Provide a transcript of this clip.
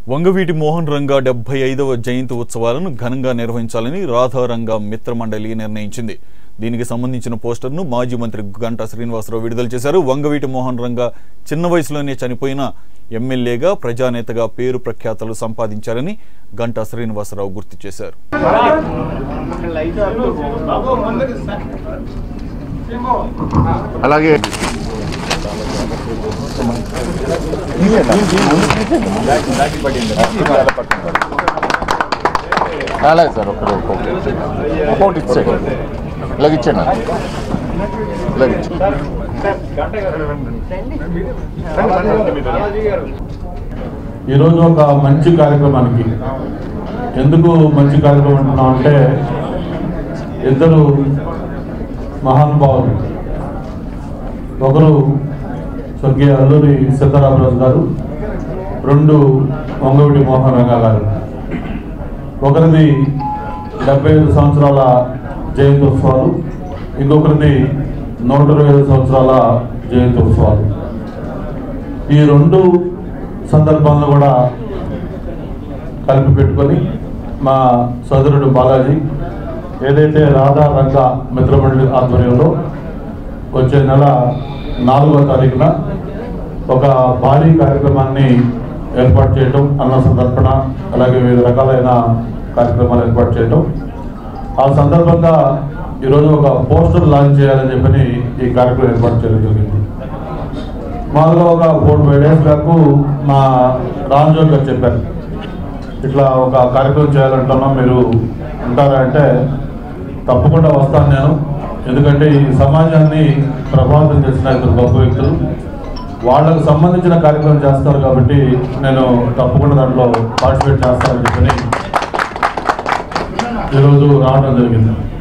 వంగవీటి మోహన్ రంగా డెబ్బై ఐదవ జయంతి ఉత్సవాలను ఘనంగా నిర్వహించాలని రాధారంగా మిత్రమండలి నిర్ణయించింది దీనికి సంబంధించిన పోస్టర్ను మాజీ మంత్రి గంటా శ్రీనివాసరావు విడుదల చేశారు వంగవీటి మోహన్ రంగా చిన్న వయసులోనే చనిపోయిన ఎమ్మెల్యేగా ప్రజానేతగా పేరు ప్రఖ్యాతలు సంపాదించారని గంటా శ్రీనివాసరావు గుర్తు చేశారు అలాగే అలాగే సార్ ఒకరు అకౌంట్ ఇచ్చేయండి ఇలాగ ఇచ్చేయండి ఇలాగ ఇచ్చేయండి ఈరోజు ఒక మంచి కార్యక్రమానికి ఎందుకు మంచి కార్యక్రమం అంటున్నాం అంటే ఇద్దరు మహానుభావులు ఒకరు స్వర్గీయ అల్లూరి సీతారామరాజు గారు రెండు వంగవిడి మోహన్ రంగా గారు ఒకరిది డెబ్బై ఐదు సంవత్సరాల జయంత్యోత్సవాలు ఇంకొకరిది నూట ఇరవై ఐదు సంవత్సరాల జయంత్యోత్సవాలు ఈ రెండు సందర్భాలను కూడా కలిపి పెట్టుకొని మా సోదరుడు బాలాజీ ఏదైతే రాధా రంగ మిత్రమండలి ఆధ్వర్యంలో వచ్చే నెల నాలుగవ తారీఖున ఒక భారీ కార్యక్రమాన్ని ఏర్పాటు చేయటం అన్న సందర్భన అలాగే వివిధ రకాలైన కార్యక్రమాలు ఏర్పాటు చేయటం ఆ సందర్భంగా ఈరోజు ఒక పోస్టర్ లాంచ్ చేయాలని చెప్పని ఈ కార్యక్రమం ఏర్పాటు చేయడం జరిగింది మామూలుగా ఒక ఫోర్ ఫైవ్ డేస్ బ్యాక్ మా రామ్జోగ్ గారు చెప్పారు ఇట్లా ఒక కార్యక్రమం చేయాలంటున్నాం మీరు ఉంటారా అంటే తప్పకుండా వస్తాను నేను ఎందుకంటే ఈ సమాజాన్ని ప్రభావితం చేసిన ఇద్దరు గొప్ప వ్యక్తులు వాళ్ళకు సంబంధించిన కార్యక్రమం చేస్తారు కాబట్టి నేను తప్పకుండా దాంట్లో పార్టిసిపేట్ చేస్తానని చెప్పని ఈరోజు రావడం జరిగింది